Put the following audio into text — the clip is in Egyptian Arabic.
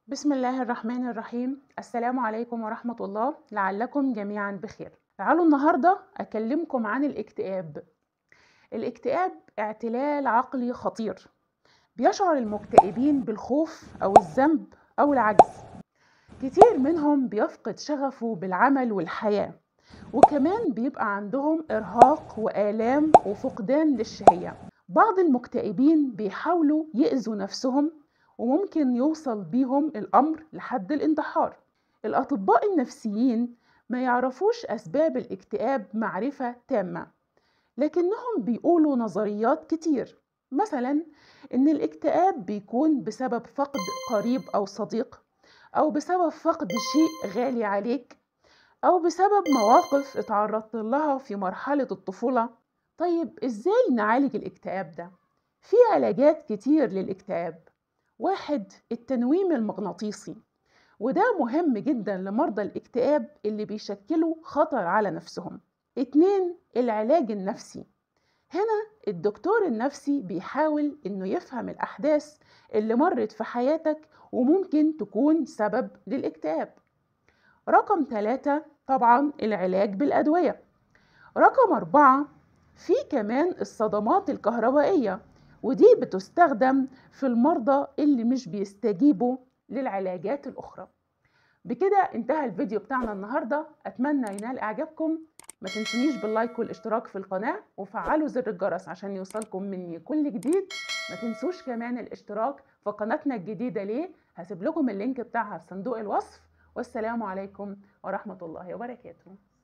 بسم الله الرحمن الرحيم السلام عليكم ورحمة الله لعلكم جميعا بخير تعالوا النهاردة أكلمكم عن الاكتئاب الاكتئاب اعتلال عقلي خطير بيشعر المكتئبين بالخوف أو الذنب أو العجز كتير منهم بيفقد شغفه بالعمل والحياة وكمان بيبقى عندهم إرهاق وآلام وفقدان للشهية بعض المكتئبين بيحاولوا يأذوا نفسهم وممكن يوصل بيهم الأمر لحد الانتحار الأطباء النفسيين ما يعرفوش أسباب الاكتئاب معرفة تامة لكنهم بيقولوا نظريات كتير مثلا إن الاكتئاب بيكون بسبب فقد قريب أو صديق أو بسبب فقد شيء غالي عليك أو بسبب مواقف اتعرضت لها في مرحلة الطفولة طيب إزاي نعالج الاكتئاب ده؟ في علاجات كتير للاكتئاب واحد التنويم المغناطيسي وده مهم جدا لمرضى الاكتئاب اللي بيشكلوا خطر على نفسهم اتنين العلاج النفسي هنا الدكتور النفسي بيحاول انه يفهم الاحداث اللي مرت في حياتك وممكن تكون سبب للاكتئاب رقم ثلاثة طبعا العلاج بالأدوية رقم أربعة في كمان الصدمات الكهربائية ودي بتستخدم في المرضى اللي مش بيستجيبوا للعلاجات الأخرى بكده انتهى الفيديو بتاعنا النهاردة أتمنى ينال إعجابكم ما تنسونيش باللايك والاشتراك في القناة وفعلوا زر الجرس عشان يوصلكم مني كل جديد ما تنسوش كمان الاشتراك في قناتنا الجديدة ليه هسيب لكم اللينك بتاعها في صندوق الوصف والسلام عليكم ورحمة الله وبركاته